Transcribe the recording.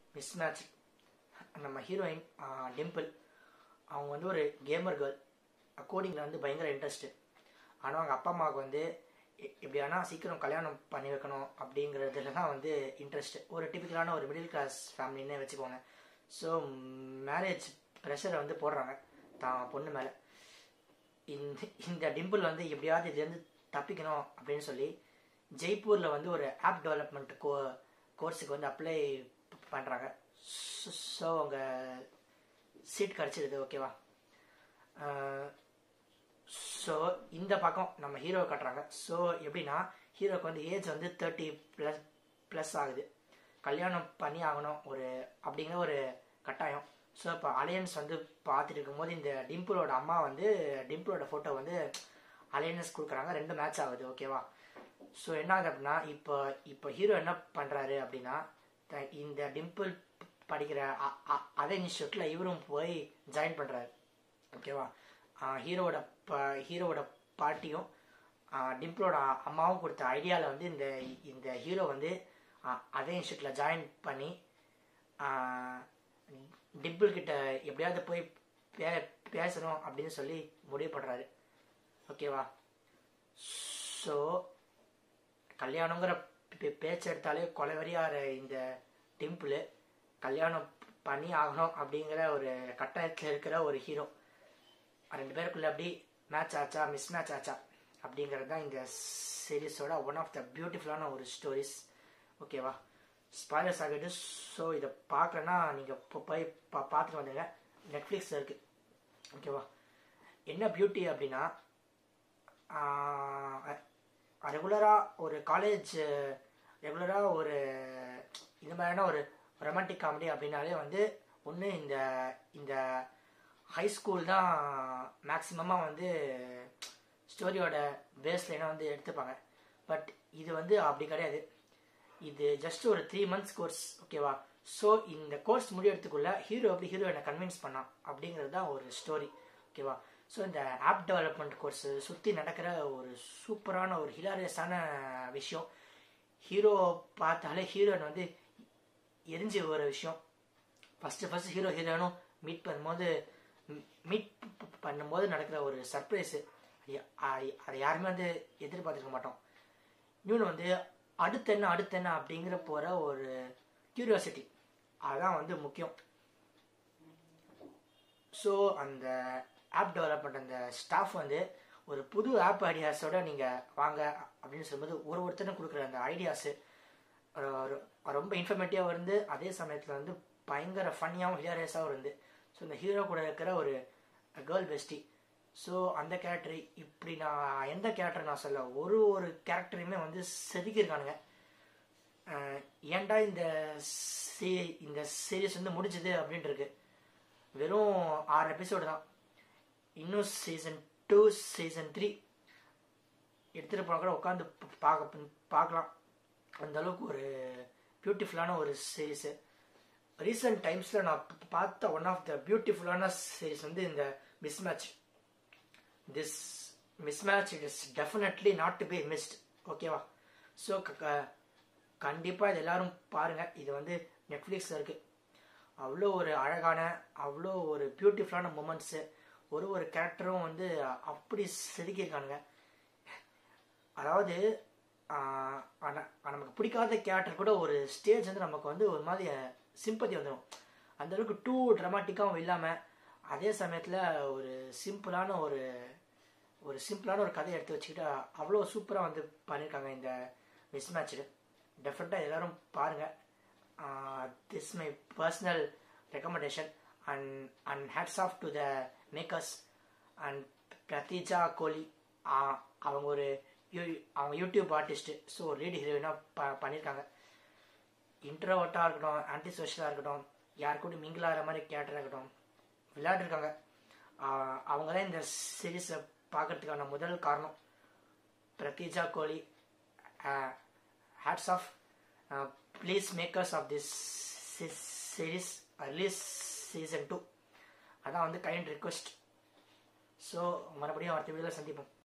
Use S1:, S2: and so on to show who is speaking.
S1: miss match நம்ம heroine Dimple அவங்க வந்து ஒரு கேமர் கேர்ள் கோடிங்கில் வந்து பயங்கர இன்ட்ரெஸ்ட்டு ஆனால் அவங்க அப்பா அம்மாவுக்கு வந்து எ- எப்படியானா சீக்கிரம் கல்யாணம் பண்ணி வைக்கணும் அப்படிங்கிறதுல தான் வந்து இன்ட்ரெஸ்ட் ஒரு டிபிக்கலான ஒரு மிடில் கிளாஸ் ஃபேமிலின்னே வச்சுக்கோங்க ஸோ மேரேஜ் ப்ரெஷரை வந்து போடுறாங்க தான் பொண்ணு மேலே இந்த இந்த டிம்பிள் வந்து எப்படியாவது இதுலேருந்து தப்பிக்கணும் அப்படின்னு சொல்லி ஜெய்ப்பூரில் வந்து ஒரு ஆப் டெவலப்மெண்ட் கோ கோர்ஸுக்கு வந்து அப்ளை பண்ணுறாங்க ஸோ அவங்க சீட் கிடச்சிருது ஓகேவா ஸோ இந்த பக்கம் நம்ம ஹீரோ காட்டுறாங்க ஸோ எப்படின்னா ஹீரோக்கு வந்து ஏஜ் வந்து தேர்ட்டி ப்ளஸ் ப்ளஸ் ஆகுது கல்யாணம் பண்ணி ஆகணும் ஒரு அப்படிங்கிற ஒரு கட்டாயம் ஸோ இப்போ அலையன்ஸ் வந்து பார்த்துட்டு இருக்கும்போது இந்த டிம்பிளோட அம்மா வந்து டிம்பிளோட ஃபோட்டோ வந்து அலையன்ஸ் கொடுக்குறாங்க ரெண்டு மேட்ச் ஆகுது ஓகேவா ஸோ என்ன ஆகுது அப்படின்னா இப்போ இப்போ ஹீரோ என்ன பண்ணுறாரு அப்படின்னா த- இந்த டிம்பிள் படிக்கிற அ- அ- அதே இன்ஸ்டியூட்டில் இவரும் போய் ஜாயின் பண்ணுறாரு ஓகேவா ஹீரோவோட ப ஹீரோவோட பாட்டியும் ஆஹ் டிம்பிளோட அம்மாவும் கொடுத்த ஐடியாவில் வந்து இந்த இந்த ஹீரோ வந்து ஆஹ் அதே இன்ஸ்டியூட்டில் ஜாயின் பண்ணி ஆஹ் டிம்பிள் கிட்ட எப்படியாவது போய் பே பேசணும் அப்படின்னு சொல்லி முடிவு பண்ணுறாரு ஓகேவா ஸோ கல்யாணங்கிற பே- பேச்சு எடுத்தாலே கொலைவரியார இந்த டிம்பிள் கல்யாணம் பண்ணி ஆகணும் அப்படிங்கிற ஒரு கட்டாயத்தில் இருக்கிற ஒரு ஹீரோ ரெண்டு பேருக்குள்ள அப்படி மேட்ச் ஆச்சா மிஸ் மேட்ச் ஆச்சா அப்படிங்கிறது தான் இந்த சீரீஸோட ஒன் ஆஃப் த பியூட்டிஃபுல்லான ஒரு ஸ்டோரிஸ் ஓகேவா ஸ்பாய்லர்ஸ் ஆகிட்டு ஸோ இதை பார்க்கலன்னா நீங்கள் இப்போ போய் பா பார்த்துட்டு வந்துடுங்க நெட்ஃப்ளிக்ஸில் இருக்குது ஓகேவா என்ன பியூட்டி அப்படின்னா ரெகுலராக ஒரு காலேஜ் ரெகுலராக ஒரு இந்த மாதிரியான ஒரு ரொமான்டிக் காமெடி அப்படின்னாலே வந்து ஒன்று இந்த இந்த ஹை ஸ்கூல் தான் மேக்ஸிமமாக வந்து ஸ்டோரியோட பேஸ் லைனாக வந்து எடுத்துப்பாங்க பட் இது வந்து அப்படி கிடையாது இது ஜஸ்ட் ஒரு த்ரீ மந்த்ஸ் கோர்ஸ் ஓகேவா ஸோ இந்த கோர்ஸ் முடியறதுக்குள்ள ஹீரோ எப்படி ஹீரோயினை கன்வின்ஸ் பண்ணான் அப்படிங்கிறது தான் ஒரு ஸ்டோரி ஓகேவா ஸோ இந்த ஆப் டெவலப்மெண்ட் கோர்ஸ் சுற்றி நடக்கிற ஒரு சூப்பரான ஒரு ஹிலாரியஸான விஷயம் ஹீரோ பார்த்தாலே ஹீரோயின் வந்து எரிஞ்சு வர விஷயம் ஃபஸ்ட்டு ஃபஸ்ட்டு ஹீரோ ஹீரோயினும் மீட் பண்ணும்போது மீட் பண்ணும்போது நடக்கிற ஒரு சர்ப்ரைஸு அதை யாருமே வந்து எதிர்பார்த்துருக்க மாட்டோம் இன்னொன்று வந்து அடுத்து என்ன அடுத்து என்ன அப்படிங்கிற போகிற ஒரு கியூரியாசிட்டி அதுதான் வந்து முக்கியம் ஸோ அந்த ஆப் டெவலப்மெண்ட் அந்த ஸ்டாஃப் வந்து ஒரு புது ஆப் ஐடியாஸோட நீங்கள் வாங்க அப்படின்னு சொல்லும்போது ஒரு ஒருத்தரும் கொடுக்குற அந்த ஐடியாஸு ரொம்ப இன்ஃபர்மேட்டிவாகவும் இருந்து அதே சமயத்தில் வந்து பயங்கர ஃபன்னியாகவும் ஹிலாரியஸாகவும் இருந்து ஸோ இந்த ஹீரோ கூட இருக்கிற ஒரு கேர்ள் பெஸ்டி ஸோ அந்த கேரக்டர் இப்படி நான் எந்த கேரக்டர் நான் சொல்ல ஒரு ஒரு கேரக்டரையுமே வந்து செதுக்கியிருக்கானுங்க அஹ் ஏன்டா இந்த சீ இந்த சீரிஸ் வந்து முடிஞ்சது அப்படின்ட்டு இருக்கு வெறும் ஆறு எபிசோடு தான் இன்னும் சீசன் டூ சீசன் த்ரீ எடுத்துகிட்டு போனால் கூட உட்காந்து பார்க்க பார்க்கலாம் அந்த அளவுக்கு ஒரு பியூட்டிஃபுல்லான ஒரு சீரீஸு ரீசெண்ட் டைம்ஸில் நான் பார்த்த ஒன் ஆஃப் த பியூட்டிஃபுல்லான சீரீஸ் வந்து இந்த miss match this miss match it is definitely not to be missed ஓகேவா ஸோ கண்டிப்பாக இது எல்லாரும் பாருங்கள் இது வந்து நெட்ஃப்ளிக்ஸில் இருக்குது அவ்வளோ ஒரு அழகான அவ்வளோ ஒரு பியூட்டிஃபுல்லான மூமெண்ட்ஸு ஒரு ஒரு கேரக்டரும் வந்து அப்படி செதுக்கியிருக்கானுங்க அதாவது ஆஹ், ஆனா- நமக்கு பிடிக்காத கேரக்டர் கூட ஒரு ஸ்டேஜ் வந்து நமக்கு வந்து ஒரு மாதிரி சிம்பத்தி வந்துடும் அந்த அளவுக்கு டூ ட்ராமாட்டிக்காகவும் இல்லாமல் அதே சமயத்தில் ஒரு சிம்பிளான ஒரு ஒரு சிம்பிளான ஒரு கதையை எடுத்து வச்சுக்கிட்டு அவ்வளோ சூப்பராக வந்து பண்ணியிருக்காங்க இந்த மிஸ் மேட்ச்சு டெஃபினட்டாக எல்லாரும் பாருங்கள் this my personal recommendation and and hats off to the makers and Pradeeja Koli அவங்க ஒரு யூ- அவங்க யூடியூப் ஆர்டிஸ்ட்டு ஸோ லீட் ஹீரோயினாக ப பண்ணியிருக்காங்க இன்ட்ரோவர்ட்டாக இருக்கட்டும் ஆன்டி சோஷியலாக இருக்கட்டும் யார் கூட மிங்கிள் ஆகிற மாதிரி கேரக்டராக இருக்கட்டும் விளையாடிருக்காங்க ஆஹ் அவங்க தான் இந்த சீரீஸை பார்க்கறதுக்கான முதல் காரணம் Pradeeja Koli hats off please makers of this series release season two அதான் வந்து கைண்ட் ரிக்வெஸ்ட் ஸோ மறுபடியும் அடுத்த வீடியோவில் சந்திப்போம்